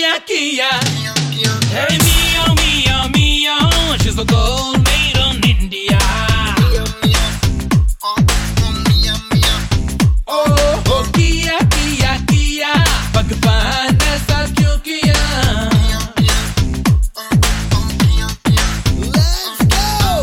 Kia, Kia. Hey, Mia, Mia, Mia. She's the gold made in India. Oh, oh, Kia, Kia, Kia. Bhagwan ऐसा क्यों किया? Let's go.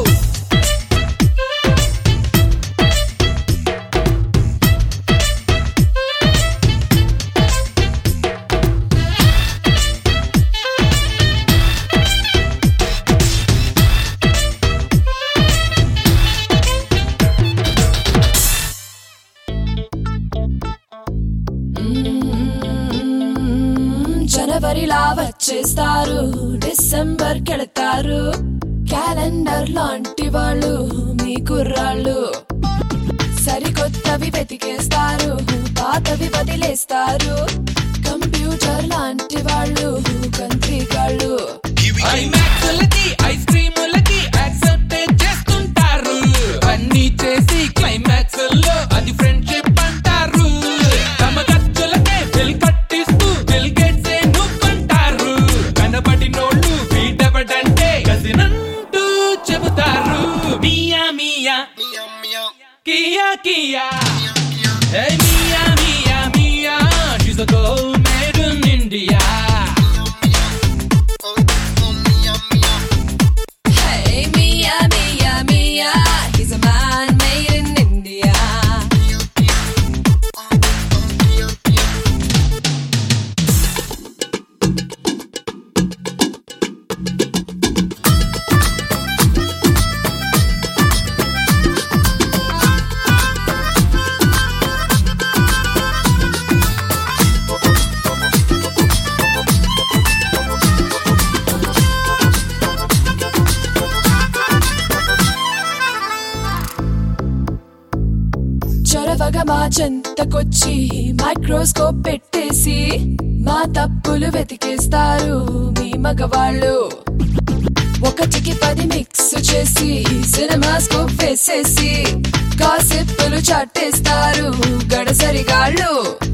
జనవరిలా వచ్చేస్తారు December కెళతారు calendar లాంటి వాళ్ళు మీ కుర్రాళ్ళు సరికొత్తవి వెతికేస్తారు పాతవి వదిలేస్తారు కంప్యూటర్ లాంటి వాళ్ళు కంత్రికాళ్ళు ఐమాక్స్లకి ఐస్ క్రీములకి యాక్సెప్ట్ చేస్తుంటారు అన్ని చేసి క్లైమాక్స్ లో అది ఫ్రెండ్షిప్ అంటారు తమ ఖర్చులకే బిల్ కట్టిస్తూ బిల్ గేట్స్ నొక్కుంటారు కనబడినోళ్ళు వీడవడంటే కసినంటూ చెబుతారు మియా మియా కియా కియా Hey, Mia, Mia, Mia, she's a gold made in India. Hey, Mia, Mia, Mia, he's a man made in India. చొరవగా మా చెంతకొచ్చి మైక్రోస్కోప్ పెట్టేసి మా తప్పులు వెతికేస్తారు మీ మగవాళ్ళు ఒకటికి పది మిక్స్ చేసి సినిమా స్కోప్ వేసేసి కాసిప్పులు చాటేస్తారు గడసరిగాళ్ళు